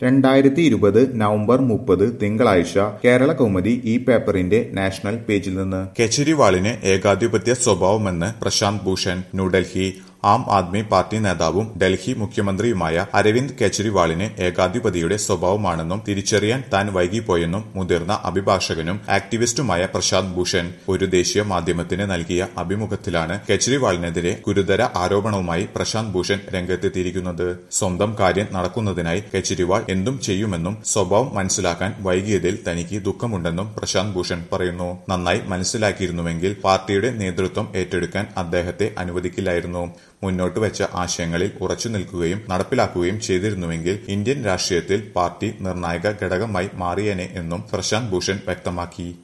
രണ്ടായിരത്തി ഇരുപത് നവംബർ മുപ്പത് തിങ്കളാഴ്ച കേരള കൗമുദി ഈ പേപ്പറിന്റെ നാഷണൽ പേജിൽ നിന്ന് കെജ്രിവാളിന് ഏകാധിപത്യ സ്വഭാവമെന്ന് പ്രശാന്ത് ഭൂഷൺ ന്യൂഡൽഹി ആം ആദ്മി പാർട്ടി നേതാവും ഡൽഹി മുഖ്യമന്ത്രിയുമായ അരവിന്ദ് കെജ്രിവാളിന് ഏകാധിപതിയുടെ സ്വഭാവമാണെന്നും തിരിച്ചറിയാൻ താൻ വൈകിപ്പോയെന്നും മുതിർന്ന അഭിഭാഷകനും ആക്ടിവിസ്റ്റുമായ പ്രശാന്ത് ഭൂഷൺ ഒരു ദേശീയ മാധ്യമത്തിന് നൽകിയ അഭിമുഖത്തിലാണ് കെജ്രിവാളിനെതിരെ ഗുരുതര ആരോപണവുമായി പ്രശാന്ത് ഭൂഷൺ രംഗത്തെത്തിയിരിക്കുന്നത് സ്വന്തം കാര്യം നടക്കുന്നതിനായി കെജ്രിവാൾ എന്തും ചെയ്യുമെന്നും സ്വഭാവം മനസ്സിലാക്കാൻ വൈകിയതിൽ തനിക്ക് ദുഃഖമുണ്ടെന്നും പ്രശാന്ത് ഭൂഷൺ പറയുന്നു നന്നായി മനസ്സിലാക്കിയിരുന്നുവെങ്കിൽ പാർട്ടിയുടെ നേതൃത്വം ഏറ്റെടുക്കാൻ അദ്ദേഹത്തെ അനുവദിക്കില്ലായിരുന്നു മുന്നോട്ട് വെച്ച ആശയങ്ങളിൽ ഉറച്ചു നിൽക്കുകയും നടപ്പിലാക്കുകയും ചെയ്തിരുന്നുവെങ്കിൽ ഇന്ത്യൻ രാഷ്ട്രീയത്തിൽ പാർട്ടി നിർണായക ഘടകമായി മാറിയേനെ എന്നും പ്രശാന്ത് ഭൂഷൺ വ്യക്തമാക്കി